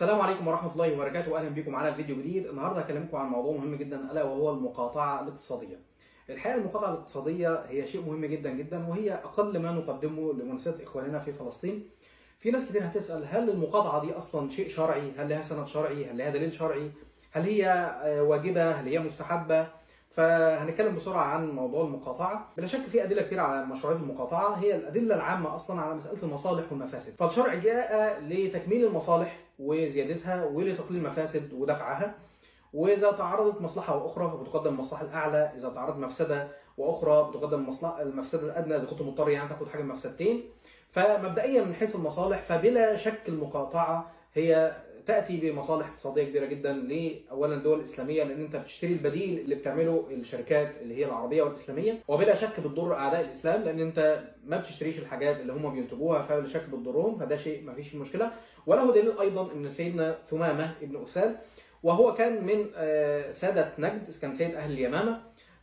السلام عليكم ورحمة الله وبركاته وأهلا بكم على فيديو جديد النهاردة هكلمكم عن موضوع مهم جدا ألا وهو المقاطعة الاقتصادية الحقيقة المقاطعة الاقتصادية هي شيء مهم جدا جدا وهي أقل ما نقدمه لمناسبة إخواننا في فلسطين في ناس كتير هتسأل هل المقاطعة دي أصلا شيء شرعي هل لها سند شرعي هل لها دليل شرعي هل هي واجبة هل هي مستحبة فهنتكلم بسرعة عن موضوع المقاطعة بلا شك في أدلة كتير على مشروعية المقاطعة هي الأدلة العامة أصلا على مسألة المصالح والمفاسد فالشرع جاء لتكميل المصالح وزيادتها ولتقليل المفاسد ودفعها وإذا تعارضت مصلحة وأخرى فبتقدم المصلحة الأعلى إذا تعارضت مفسدة وأخرى بتقدم المصلحة المفسدة الأدنى إذا كنت مضطر يعني تاخد حاجة مفسدتين فمبدئيا من حيث المصالح فبلا شك المقاطعة هي تأتي بمصالح اقتصادية كبيرة جدا لأولا الدول الإسلامية لأن أنت بتشتري البديل اللي بتعمله الشركات اللي هي العربية والإسلامية وبلا شك بتضر أعداء الإسلام لأن أنت ما بتشتريش الحاجات اللي هم بينتجوها فبلا شك بتضرهم فده شيء ما فيش مشكلة وله دليل أيضا أن سيدنا ثمامة ابن أسال وهو كان من سادة نجد كان سيد أهل اليمامة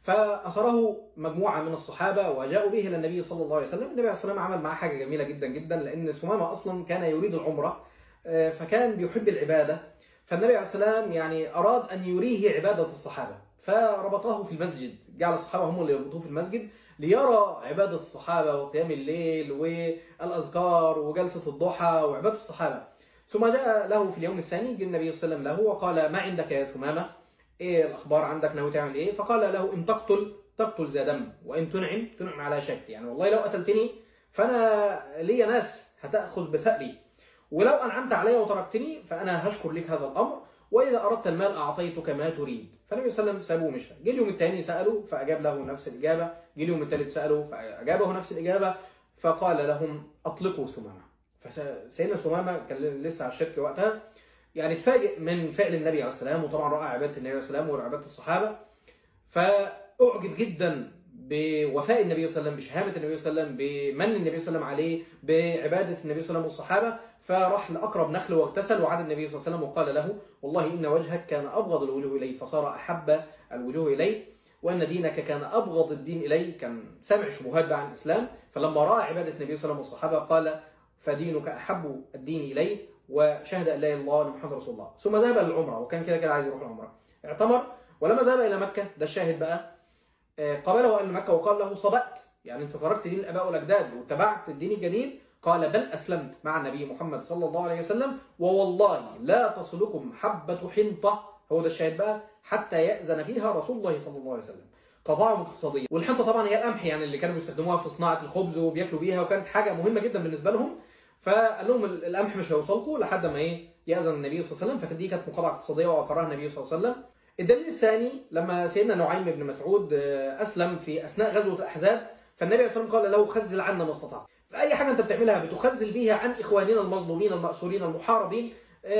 فأثره مجموعة من الصحابة وجاءوا به إلى النبي صلى الله عليه وسلم النبي عليه الصلاة والسلام عمل معاه حاجة جميلة جدا جدا لأن ثمامة أصلا كان يريد العمرة فكان بيحب العبادة فالنبي عليه السلام يعني أراد أن يريه عبادة الصحابة فربطه في المسجد جعل الصحابة هم اللي يربطوه في المسجد ليرى عبادة الصحابة وقيام الليل والأذكار وجلسة الضحى وعبادة الصحابة ثم جاء له في اليوم الثاني جاء النبي صلى الله عليه وسلم له وقال ما عندك يا ثمامة ايه الأخبار عندك ناوي تعمل ايه فقال له إن تقتل تقتل ذا دم وإن تنعم تنعم على شك يعني والله لو قتلتني فأنا لي ناس هتأخذ بثأري ولو أنعمت علي وتركتني فأنا هشكر لك هذا الأمر وإذا أردت المال أعطيتك ما تريد فالنبي صلى الله عليه وسلم سابوه مشى جه اليوم الثاني سأله فأجاب له نفس الإجابة جه اليوم الثالث سأله فأجابه نفس الإجابة فقال لهم أطلقوا ثمامة فسيدنا ثمامة كان لسه على الشرك وقتها يعني اتفاجئ من فعل النبي عليه السلام وطبعا رأى عبادة النبي عليه السلام وعبادة الصحابة فأعجب جدا بوفاء النبي صلى الله عليه وسلم بشهامة النبي صلى الله عليه وسلم بمن النبي صلى الله عليه وسلم عليه بعبادة النبي صلى الله عليه وسلم والصحابة فراح لأقرب نخل واغتسل وعاد النبي صلى الله عليه وسلم وقال له والله إن وجهك كان أبغض الوجوه إلي فصار أحب الوجوه إلي وأن دينك كان أبغض الدين إلي كان سامع شبهات بقى عن الإسلام فلما رأى عبادة النبي صلى الله عليه وسلم والصحابة قال فدينك أحب الدين إلي وشهد أن لا إله إلا الله وأن محمد رسول الله ثم ذهب للعمرة وكان كده كده عايز يروح العمرة اعتمر ولما ذهب إلى مكة ده الشاهد بقى قابله أهل مكة وقال له صبأت يعني انت تركت دين الآباء والأجداد واتبعت الدين الجديد قال بل أسلمت مع النبي محمد صلى الله عليه وسلم ووالله لا تصلكم حبة حنطة هو ده الشاهد بقى حتى يأذن فيها رسول الله صلى الله عليه وسلم قطاع اقتصادية والحنطة طبعا هي القمح يعني اللي كانوا بيستخدموها في صناعة الخبز وبياكلوا بيها وكانت حاجة مهمة جدا بالنسبة لهم فقال لهم القمح مش هيوصلكم لحد ما ايه يأذن النبي صلى الله عليه وسلم فدي كانت مقاطعة اقتصادية وأقرها النبي صلى الله عليه وسلم الدليل الثاني لما سيدنا نعيم بن مسعود أسلم في أثناء غزوة الأحزاب فالنبي عليه الصلاة والسلام قال له خزل عنا ما استطعت فأي حاجة أنت بتعملها بتخزل بيها عن إخواننا المظلومين المأسورين المحاربين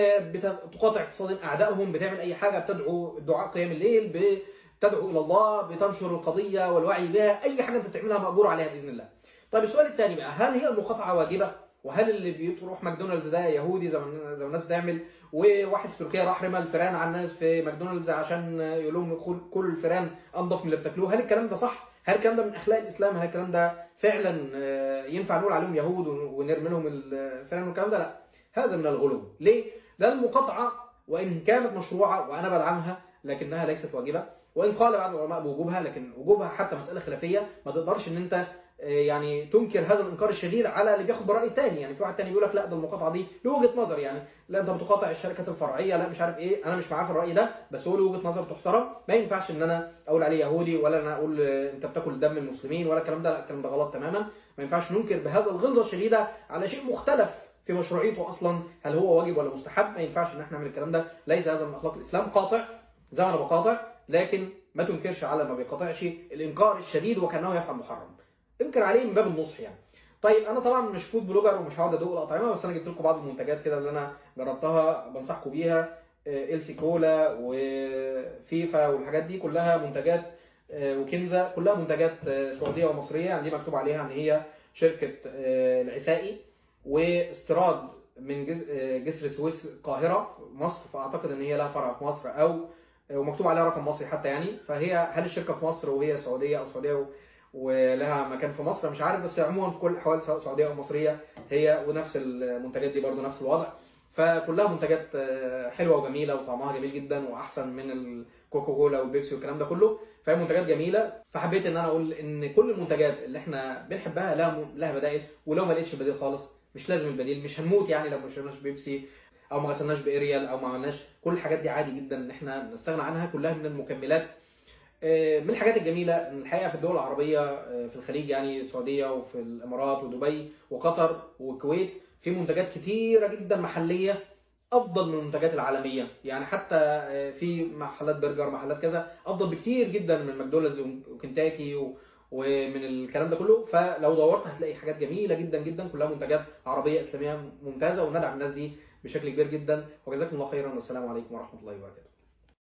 بتقاطع اقتصاد أعدائهم بتعمل أي حاجة بتدعو دعاء قيام الليل بتدعو إلى الله بتنشر القضية والوعي بها أي حاجة أنت بتعملها مأجور عليها بإذن الله طيب السؤال الثاني بقى هل هي المقاطعة واجبة وهل اللي بيروح ماكدونالدز ده يهودي زي ما زي الناس بتعمل وواحد في تركيا راح رمى الفيران على الناس في ماكدونالدز عشان يقول لهم كل الفيران انضف من اللي بتاكلوه هل الكلام ده صح هل الكلام ده من اخلاق الاسلام هل الكلام ده فعلا ينفع نقول عليهم يهود ونرمي لهم الفيران والكلام ده لا هذا من الغلو ليه لان المقاطعه وان كانت مشروعه وانا بدعمها لكنها ليست واجبه وان قال بعض العلماء بوجوبها لكن وجوبها حتى مساله خلافيه ما تقدرش ان انت يعني تنكر هذا الانكار الشديد على اللي بياخد براي تاني يعني في واحد تاني بيقول لك لا ده المقاطعه دي له وجهه نظر يعني لا انت بتقاطع الشركات الفرعيه لا مش عارف ايه انا مش معاه في الراي ده بس هو له وجهه نظر تحترم ما ينفعش ان انا اقول عليه يهودي ولا انا اقول انت بتاكل دم المسلمين ولا الكلام ده لا الكلام ده غلط تماما ما ينفعش ننكر بهذا الغلظه الشديده على شيء مختلف في مشروعيته اصلا هل هو واجب ولا مستحب ما ينفعش ان احنا نعمل الكلام ده ليس هذا من اخلاق الاسلام قاطع زي ما انا بقاطع لكن ما تنكرش على ما بيقاطعش الانكار الشديد وكانه يفعل محرم انكر عليه من باب النصح يعني طيب انا طبعا مش فود بلوجر ومش هقعد ادوق الاطعمه بس انا جبت لكم بعض المنتجات كده اللي انا جربتها بنصحكم بيها السي كولا وفيفا والحاجات دي كلها منتجات وكنزه كلها منتجات سعوديه ومصريه يعني دي مكتوب عليها ان هي شركه العسائي واستيراد من جسر السويس القاهره مصر فاعتقد ان هي لها فرع في مصر او ومكتوب عليها رقم مصري حتى يعني فهي هل الشركه في مصر وهي سعوديه او سعوديه ولها مكان في مصر مش عارف بس عموما في كل الاحوال سواء سعوديه او مصريه هي ونفس المنتجات دي برضو نفس الوضع ف فكلها منتجات آه، حلوه وجميله وطعمها جميل جدا واحسن من الكوكاكولا والبيبسي والكلام ده كله فهي منتجات جميله فحبيت ان انا اقول ان كل المنتجات اللي احنا بنحبها لها م- لها بدائل ولو ما لقيتش بديل خالص مش لازم البديل مش هنموت يعني لو ما شربناش بيبسي او ما غسلناش باريال او ما عملناش كل الحاجات دي عادي جدا ان احنا نستغنى عنها كلها من المكملات آه، من الحاجات الجميله ان الحقيقه في الدول العربيه آه، في الخليج يعني السعوديه وفي الامارات ودبي وقطر والكويت في منتجات كتيره جدا محليه افضل من المنتجات العالميه يعني حتى آه، في محلات برجر محلات كذا افضل بكتير جدا من ماكدونالدز وكنتاكي و- ومن الكلام ده كله فلو دورت هتلاقي حاجات جميله جدا جدا كلها منتجات عربيه اسلاميه ممتازه وندعم الناس دي بشكل كبير جدا وجزاكم الله خيرا والسلام عليكم ورحمه الله وبركاته